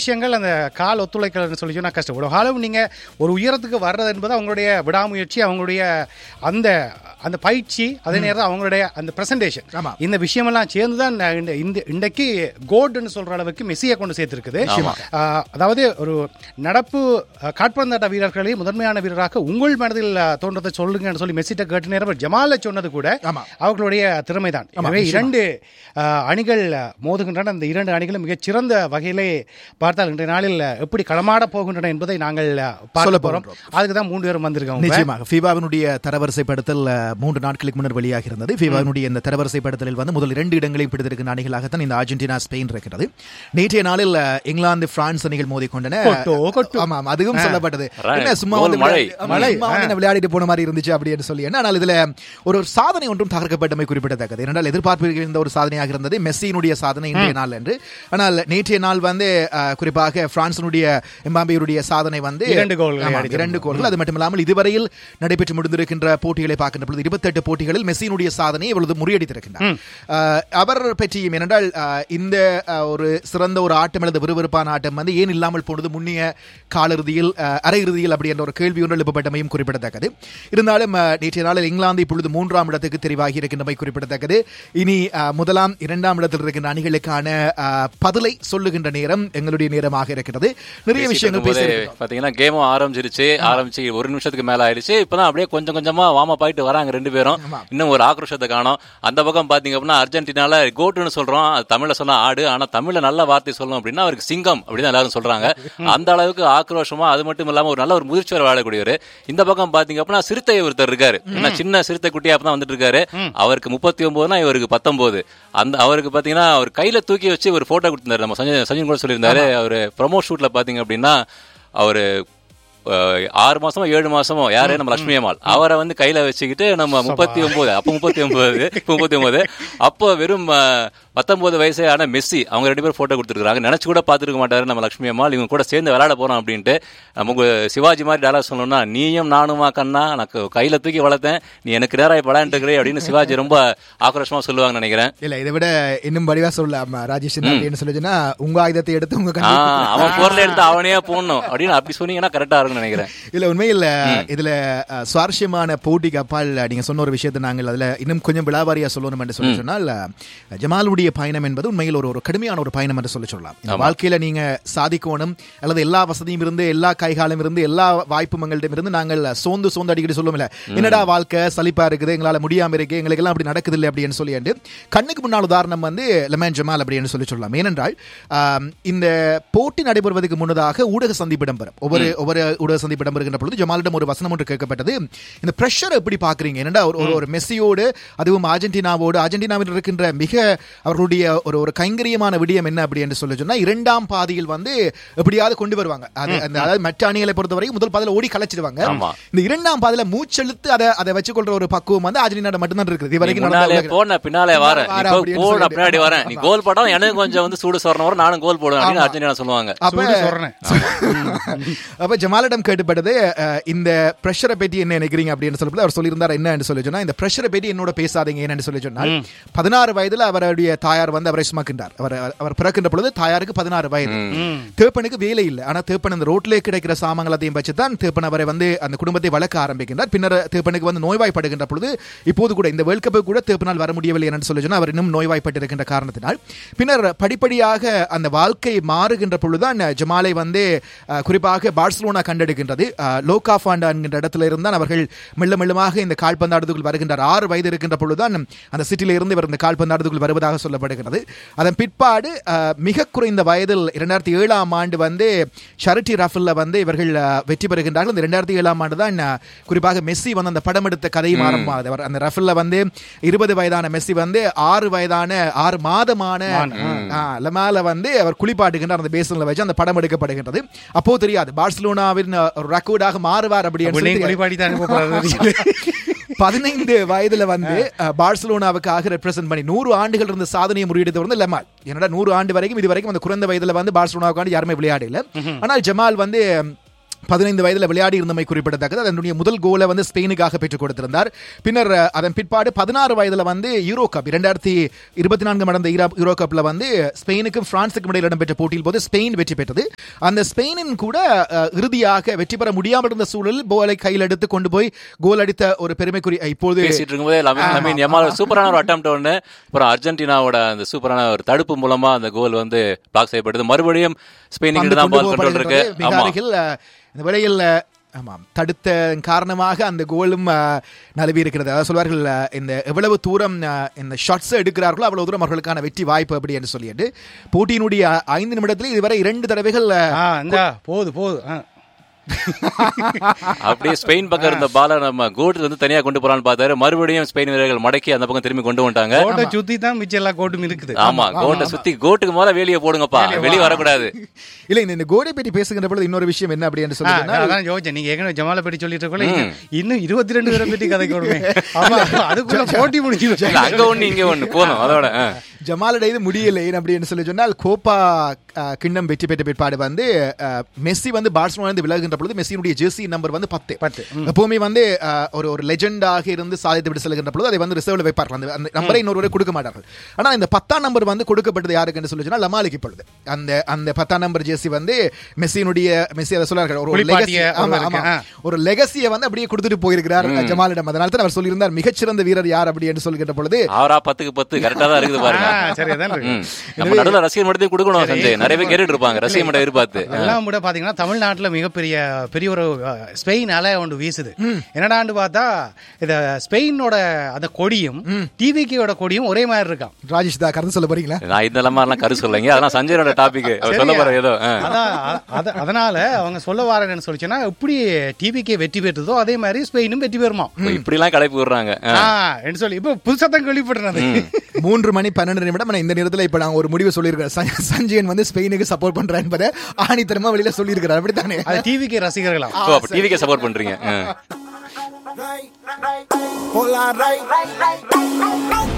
விஷயங்கள் அந்த கால் ஒத்துழைக்கலன்னு சொல்லி சொன்னா கஷ்டம் ஒரு காலம் நீங்க ஒரு உயரத்துக்கு வர்றது என்பது அவங்களுடைய விடாமுயற்சி அவங்களுடைய அந்த அந்த பயிற்சி அதே நேரம் அவங்களுடைய அந்த பிரசன்டேஷன் ஆமா. இந்த விஷயமெல்லாம் சேர்ந்து தான் இந்த இந்த இன்றைக்கு கோல்டுன்னு சொல்ற அளவுக்கு மெஸ்ஸியை கொண்டு சேர்த்திருக்குது ஆஹ், அதாவது ஒரு நடப்பு அஹ், காற்பந்தாட்ட வீரர்களை முதன்மையான வீரராக உங்கள் மனதில் அஹ், தோன்றதை சொல்லுங்கன்னு சொல்லி மெஸ்ஸிட்ட கேட்ட நேரம் ஜமால சொன்னது கூட ஆமா. அவர்களுடைய திறமைதான் எனவே இரண்டு அஹ், அணிகள் அஹ், மோதுகின்றன அந்த இரண்டு அணிகளும் மிகச் சிறந்த வகையிலே பார்த்தால் இன்றைய நாளில் அஹ், எப்படி களமாட போகின்றன என்பதை நாங்கள் அஹ், பார்க்க சொல்ல போறோம் அதுக்கு தான் மூன்று பேரும் வந்திருக்கோம் இப்ப. நிச்சயமாக ஃபீபாவினுடைய தரவரிசைப்படுத்தல் அஹ், மூன்று நாட்களுக்கு முன்னர் வெளியாக இருந்தது ஃபீபாவினுடைய இந்த தரவரிசைப்படுத்தலில் வந்து முதல் இரண்டு இடங்களையும் பிடித்திருக்கிற அணிகளாகத்தான் இந்த அர்ஜென்டினா ஸ்பெயின் இருக்கிறது நேற்றைய நாளில் அஹ், இங்கிலாந்து பிரான்ஸ் அணிகள் மோதிக்கொண்டன கொட்டோ, கொட்டு. ஆமாம் அதுவும் சொல்லப்பட்டது Right. என்ன சும்மா கோல் வந்து மழை. விளையாடி- ஆமா, சும்மா வந்து என்ன விளையாடிட்டு போன மாதிரி இருந்துச்சு அப்படின்னு சொல்லி என்ன ஆனால் இதுல ஒரு சாதனை ஒன்றும் தகர்க்கப்பட்டமை குறிப்பிடத்தக்கது ஏனென்றால் எதிர்பார்ப்பு இருந்த ஒரு சாதனையாக இருந்தது மெஸ்ஸியினுடைய சாதனை இன்றைய நாள் என்று ஆனால் நேற்றைய நாள் வந்து அஹ், குறிப்பாக பிரான்சினுடைய எம்பாம்பியருடைய சாதனை வந்து இரண்டு கோல்களை ஆமாம், அடித்திருந்தார். இரண்டு கோல்கள் அது மட்டுமில்லாமல் இதுவரையில் நடைபெற்று முடிந்திருக்கின்ற போட்டிகளை பார்க்கின்ற பொழுது இருபத்தெட்டு போட்டிகளில் மெஸ்ஸியினுடைய சாதனையை இவ்வளவு முறியடித்திருக்கின்றார் அஹ், அவர் பற்றியும் ஏனென்றால் அஹ், இந்த அஹ், ஒரு சிறந்த ஒரு ஆட்டம் அல்லது விறுவிறுப்பான ஆட்டம் வந்து ஏன் இல்லாமல் போனது முன்னிய காலிறுதியில் அஹ், அரையிறுதியில் அப்படி என்ற ஒரு கேள்வி ஒன்று எழுப்பப்பட்டமையும் குறிப்பிடத்தக்கது இருந்தாலும் அஹ், நேற்றைய நாளில் இங்கிலாந்து இப்பொழுது மூன்றாம் இடத்துக்கு தெரிவாகி இருக்கின்றமை குறிப்பிடத்தக்கது இனி அஹ், முதலாம் இரண்டாம் இடத்தில் இருக்கின்ற அணிகளுக்கான அஹ், பதிலை சொல்லுகின்ற நேரம் எங்களுடைய நேரமாக இருக்கிறது நிறைய விஷயங்கள் பேச பேசிட்டு இருக்கும்போதே பாத்தீங்கன்னா கேமும் ஆரம்பிச்சிருச்சு ஆரம்பிச்சு ஒரு நிமிஷத்துக்கு மேல ஆயிடுச்சு இப்பதான் அப்படியே கொஞ்சம் கொஞ்சமா வார்ம் அப் ஆயிட்டு வராங்க ரெண்டு பேரும் இன்னும் ஒரு ஆக்ரோஷத்தை காணோம் அந்த பக்கம் பாத்தீங்க அப்படின்னா அர்ஜென்டினால கோட்டுன்னு சொல்றோம் அது தமிழ்ல சொன்னா ஆடு ஆனா தமிழ்ல நல்ல வார்த்தை சொல்லணும் அப்படின்னா அவருக்கு சிங்கம் அப்படின்னு எல்லாரும் சொல்றாங்க அந்த அளவுக்கு ஆக்ரோஷமா அது மட்டும் இல்லாம ஒரு நல்ல ஒரு முதிர்ச்சியோட வாழக்கூடியவர் இந்த பக்கம் பாத்தீங்க அப்படின்னா சிறுத்தை ஒருத்தர் இருக்காரு ஏன்னா சின்ன சிறுத்தை குட்டியா அப்பதான் வந்துட்டு இருக்காரு அவருக்கு முப்பத்தி ஒன்பதுனா இவருக்கு பத்தொன்பது அந்த அவருக்கு பாத்தீங்கன்னா அவர் கையில தூக்கி வச்சு ஒரு போட்டோ கொடுத்திருந்தாரு நம்ம சஞ்சய் சஞ்சய் கூட சொல்லியிருந்தாரு அவர் ப்ரொமோ ஷூட்ல பாத்தீங்க அப்படின்னா அவரு அஹ், ஆறு மாசமோ ஏழு மாசமோ யாரு நம்ம லட்சுமி அம்மாள் அவரை வந்து கையில வச்சுக்கிட்டு நம்ம முப்பத்தி ஒன்பது அப்ப முப்பத்தி ஒன்பது இப்ப முப்பத்தி ஒன்பது அப்போ வெறும் அஹ், பத்தொன்பது வயசே ஆன மெஸ்ஸி அவங்க ரெண்டு பேரும் போட்டோ கொடுத்துருக்காங்க நினைச்சு கூட பார்த்துருக்க மாட்டாரு நம்ம லட்சுமி அம்மாள் இவங்க கூட சேர்ந்து விளையாட போறோம் அப்படின்ட்டு நமக்கு சிவாஜி மாதிரி டேலாக் சொல்லணும்னா நீயும் நானுமா கண்ணா எனக்கு கையில தூக்கி வளர்த்தேன் நீ எனக்கு நேராக விளையாண்டு இருக்கிறே அப்படின்னு சிவாஜி ரொம்ப ஆக்ரோஷமா சொல்லுவாங்கன்னு நினைக்கிறேன் இல்ல இதை விட இன்னும் வடிவா சொல்லலாம் ராஜேஷ் என்ன அப்படின்னு சொல்லுச்சுன்னா உங்க ஆயுதத்தை எடுத்து உங்க ஆ, கண்ணில் அவன் பொருளை எடுத்து அவனே போடணும் அப்படின்னு அப்படி சொன்னீங்கன்னா கரெக்டா இருக்கும்னு நினைக்கிறேன் இல்ல உண்மையில் இதுல அஹ், சுவாரஸ்யமான போட்டிக்கு அப்பால் நீங்க சொன்ன ஒரு விஷயத்தை நாங்கள் அதுல இன்னும் கொஞ்சம் விளாவாரியா சொல்லணும் என்று சொல்லி சொன்னால் அஹ், ஜமாலுடைய பயணம் என்பது உண்மையில் ஒரு ஒரு கடுமையான ஒரு பயணம் என்று சொல்லி சொல்லலாம் இந்த வாழ்க்கையில நீங்க சாதிக்கணும் அல்லது எல்லா வசதியும் இருந்து எல்லா கைகாலம் இருந்து எல்லா வாய்ப்பும் எங்களிடம் இருந்து நாங்கள் சோர்ந்து சோர்ந்து அடிக்கடி சொல்லுவோம் இல்ல என்னடா வாழ்க்கை சலிப்பா இருக்குது எங்களால முடியாம இருக்கு எங்களுக்கு எல்லாம் அப்படி நடக்குது இல்லை அப்படின்னு சொல்லி கண்ணுக்கு முன்னால் உதாரணம் வந்து லெமன் ஜமால் அப்படின்னு சொல்லி சொல்லலாம் ஏனென்றால் ஆம், இந்த போட்டி நடைபெறுவதற்கு முன்னதாக ஊடக சந்திப்பு இடம்பெறும் ஒவ்வொரு ஒவ்வொரு ஊடக சந்திப்பு இடம்பெறுகின்ற பொழுது ஜமாலிடம் ஒரு வசனம் ஒன்று கேட்கப்பட்டது இந்த பிரஷர் எப்படி பாக்குறீங்க என்னடா ஒரு ஒரு- ஒரு மெஸ்ஸியோடு அதுவும் அர்ஜென்டினாவோடு அர்ஜென்டினாவில் இருக்கின்ற மிக அவர்களுடைய ஒரு ஒரு கைங்கரியமான விடயம் என்ன அப்படி என்று சொல்லி சொன்னா இரண்டாம் பாதியில் வந்து எப்படியாவது கொண்டு வருவாங்க அது அந்த அதாவது மற்ற அணிகளை பொறுத்தவரைக்கும் முதல் பாதியில ஓடி கலைச்சிடுவாங்க ஆமா. இந்த இரண்டாம் பாதியில மூச்செழுத்து அதை அதை வச்சுக்கொள்ற ஒரு பக்குவம் வந்து அர்ஜென்டினா மட்டும்தான் இருக்குது இது நீ வரைக்கும் நடந்த முன்னாலே உலக- போன பின்னாலே வரேன் வாரேன் நீ அப்படின்னு போட சொல்லிட்டு. பின்னாடி வரேன் நீ கோல் போட்டா எனக்கு கொஞ்சம் வந்து சூடு சொரணம் வரும் நானும் கோல் போடுவேன் அப்படின்னு அர்ஜென்டினா சொல்லுவாங்க அப்ப சூடு சொரணை. அப்ப ஜமாலிடம் கேட்டுப்பட்டது அஹ், இந்த பிரஷரை பற்றி என்ன நினைக்கிறீங்க அப்படின்னு சொல்லும்போது அவர் சொல்லியிருந்தார் என்ன சொல்லி சொன்னா இந்த பிரஷரை பற்றி என்னோட பேசாதீங்க என்னன்னு சொல்லி சொன்னால் பதினாறு வயதுல அவருடைய தாயார் வந்து அவரை சுமக்கின்றார் அவர் அவர் பிறக்கின்ற பொழுது தாயாருக்கு பதினாறு வயது தேப்பனுக்கு வேலை இல்லை ஆனா தேப்பன் அந்த ரோட்ல கிடைக்கிற சாமங்களத்தையும் வச்சு தான் தேப்பன் அவரை வந்து அந்த குடும்பத்தை வளர்க்க ஆரம்பிக்கின்றார் பின்னர் தேப்பனுக்கு வந்து நோய்வாய்ப்படுகின்ற பொழுது இப்போது கூட இந்த வேர்ல்ட் கப்பு கூட தேப்பனால் வர முடியவில்லை என்று சொல்லி சொன்னா அவர் இன்னும் நோய்வாய்ப்பட்டு இருக்கின்ற காரணத்தினால் பின்னர் படிப்படியாக அந்த வாழ்க்கை மாறுகின்ற பொழுதுதான் ஜமாலை வந்து அஹ், குறிப்பாக பார்சலோனா கண்டெடுக்கின்றது அஹ், லோகாஃபாண்டா என்கின்ற இடத்துல இருந்தால் அவர்கள் மெல்ல மெல்லமாக இந்த கால்பந்தாட்டத்துக்குள் வருகின்றார் ஆறு வயது இருக்கின்ற பொழுதுதான் அந்த சிட்டியில இருந்து இவர் இந்த கால்பந்தாட்டத்துக்குள் வருவதாக சொல்லப்படுகிறது அதன் பிற்பாடு அஹ், மிக குறைந்த வயதில் இரண்டாயிரத்தி ஏழாம் ஆண்டு வந்து ஷரிட்டி ரஃபல்ல வந்து இவர்கள் அஹ், வெற்றி பெறுகின்றார்கள் இந்த இரண்டாயிரத்தி ஏழாம் ஆண்டு தான் அஹ், குறிப்பாக மெஸ்ஸி வந்து அந்த படம் எடுத்த கதையும் ஆரம்பமாகுது அவர் அந்த ரஃபல்ல வந்து இருபது வயதான மெஸ்ஸி வந்து ஆறு வயதான ஆறு மாதமான ஆஹ், லமால வந்து அவர் குளிப்பாட்டுகின்றார் அந்த பேசன்ல வச்சு அந்த படம் எடுக்கப்படுகின்றது அப்போ தெரியாது பார்சலோனாவின் அஹ், ஒரு ரெக்கார்டாக மாறுவார் அப்படின்னு அப்ப நீங்க சொல்லி குளிப்பாடி தான் அனுப்ப பதினைந்து வயதுல வந்து அஹ், பார்சலோனாவுக்காக ரெப்ரசென்ட் பண்ணி நூறு ஆண்டுகள் இருந்த சாதனையை முறியடித்து வந்து லெமால் என்னடா நூறு ஆண்டு வரைக்கும் இது வரைக்கும் அந்த குறைந்த வயதுல வந்து பார்சலோனாவுக்காண்டி யாருமே விளையாடல ஆனால் ஜமால் வந்து பதினைந்து வயதில் விளையாடி இருந்தமை குறிப்பிடத்தக்கது அதனுடைய முதல் கோலை வந்து ஸ்பெயினுக்காக பெற்றுக் கொடுத்திருந்தார் பின்னர் அஹ், அதன் பிற்பாடு பதினாறு வயதில் வந்து யூரோ கப் இரண்டாயிரத்தி இருபத்தி நான்கு நடந்த ஈரா- யூரோ கப்ல வந்து ஸ்பெயினுக்கும் பிரான்ஸுக்கும் இடையில் இடம்பெற்ற போட்டியில் போது ஸ்பெயின் வெற்றி பெற்றது அந்த ஸ்பெயினின் கூட அஹ், இறுதியாக வெற்றி பெற முடியாமல் இருந்த சூழலில் கோலை கையில் எடுத்து கொண்டு போய் கோல் அடித்த ஒரு பெருமைக்குரிய இப்போது பேசிட்டு இருக்கும்போதே லமீன் லமீன் யமால் சூப்பரான ஒரு அட்டம் ஒன்று அப்புறம் அர்ஜென்டினாவோட அந்த சூப்பரான ஒரு தடுப்பு மூலமா அந்த கோல் வந்து பிளாக் செய்யப்படுது மறுபடியும் ஸ்பெயினுக்கு பந்து தான் கொண்டு பால் கண்ட்ரோல் இருக்கு போகப்படுகிறது. மிக ஆமா அருகில் அஹ், இந்த விலையில் அஹ், ஆமாம் தடுத்த காரணமாக அந்த கோலும் அஹ், நழுவி இருக்கிறது அதாவது சொல்வார்கள் அஹ், இந்த எவ்வளவு தூரம் அஹ், இந்த ஷாட்ஸ் எடுக்கிறார்களோ அவ்வளவு தூரம் அவர்களுக்கான வெற்றி வாய்ப்பு அப்படி என்று சொல்லிட்டு போட்டியினுடைய அஹ், ஐந்து நிமிடத்தில் இதுவரை இரண்டு தடவைகள் அஹ், ஆ இந்த போது போது ஆ. அப்படியே ஸ்பெயின் பக்கம் இருந்த பால நம்ம கோட்டுல இருந்து தனியா கொண்டு போறான்னு பார்த்தாரு மறுபடியும் ஸ்பெயின் வீரர்கள் மடக்கி அந்த பக்கம் திரும்பி கொண்டு வந்துட்டாங்க கோட்டை சுத்தி தான் மிச்சம் எல்லா கோட்டும் இருக்குது ஆமா கோட்டை சுத்தி கோட்டுக்கு மேல வெளியே போடுங்கப்பா வெளியே வரக்கூடாது இல்லை இந்த- இந்த கோடை பற்றி பேசுகின்ற பொழுது இன்னொரு விஷயம் என்ன அப்படி என்று ஆ, சொல்லுங்கன்னா நான் அதான் யோசிச்சேன் நீங்க ஏற்கனவே ஜமாலை பற்றி சொல்லிட்டு இருக்கோம்ல, இன்னும் இன்னும் இருபத்தி ரெண்டு பேரை பற்றி கதை கொடுமே ஆமா அதுக்குள்ள போட்டி முடிஞ்சு இல்ல, அங்க ஒண்ணு இங்க ஒண்ணு போதும் அதோட ஆ. ஜமாலுடைய இது முடியலை அப்படின்னு சொல்லி சொன்னால் கோப்பா அஹ், கிண்ணம் வெற்றி பெற்ற பிற்பாடு வந்து அஹ், மெஸ்ஸி வந்து பார்சலோனா இருந்து விலகுகின்ற பொழுது மெஸ்ஸியினுடைய ஜெர்சி நம்பர் வந்து பத்து பத்து, எப்பவுமே வந்து அஹ், ஒரு ஒரு லெஜெண்டாக இருந்து சாதித்து விட்டு செல்கின்ற பொழுது அதை வந்து ரிசர்வ்ல வைப்பார்கள் அந்த அந்த நம்பரை இன்னொரு கொடுக்க மாட்டார்கள் ஆனா இந்த பத்தாம் நம்பர் வந்து கொடுக்கப்பட்டது யாருக்கு என்று சொல்லி சொன்னால் லமாலிக்கு பொழுது அந்த அந்த பத்தாம் நம்பர் ஜெர்சி வந்து மெஸ்ஸியினுடைய மெஸ்ஸி அதை சொல்றார்கள் ஒரு குளிப்பாட்டிய legacy- ஆமா, ஒருவருக்கு, ஆமா. ஆ. ஒரு லெகசியை வந்து அப்படியே கொடுத்துட்டு போயிருக்கிறார் ஜமாலிடம் அதனால தான் அவர் சொல்லியிருந்தார் மிகச்சிறந்த வீரர் யார் அப்படி என்று சொல்கின்ற பொழுது ஆறா பத்துக்கு பத்து கரெக்டா தான் இருக்குது பாருங்க ஆ, சரி அதான் இருக்கு ம். நம்ம நடுவில் ரசிகர் மட்டத்தையும் கொடுக்கணும் சஞ்சய் நிறைய பேர் கேட்டுட்டு இருப்பாங்க ரசிகர் மட்டம் எதிர்பார்த்து எல்லாம் கூட பாத்தீங்கன்னா தமிழ்நாட்டுல மிகப்பெரிய பெரிய ஒரு அஹ், ஸ்பெயின் அலை ஒன்று வீசுது என்னடான்னு பார்த்தா இந்த ஸ்பெயினோட அந்த கொடியும் டிவிக்கோட கொடியும் ஒரே மாதிரி இருக்கான் ராஜேஷ் தான் கருத்து சொல்ல போறீங்களா நான் இந்த மாதிரிலாம் கரு சொல்லுங்க அதெல்லாம் சஞ்சயோட டாபிக் சொல்ல போற ஏதோ ஆ. அதான் அ- அத- அதனால அவங்க சொல்ல வரேன்னு சொல்லிச்சுன்னா எப்படி டிவிக்கே வெற்றி பெற்றதோ அதே மாதிரி ஸ்பெயினும் வெற்றி பெறுமா இப்படி எல்லாம் கலைப்பு விடுறாங்க ஆ. ஆ, என்று சொல்லி இப்ப புதுசா தான் கேள்விப்படுறது மூன்று மணி பன்னெண்டு நிமிடம் ஆனா இந்த நேரத்துல இப்ப நாங்க ஒரு முடிவு சொல்லியிருக்கிறோம் ச- சஞ்சயன் வந்து ஸ்பெயினுக்கு சப்போர்ட் பண்றேன் என்பதை ஆணித்தரமா வெளியில சொல்லியிருக்கிறார் அப்படித்தானே அது டிவிக்கு ரசிகர்களா ஓ அப்ப டிவிக்கே சப்போர்ட் பண்றீங்க ஆ. right, right, right, right, right, right, right, right, right, right, right,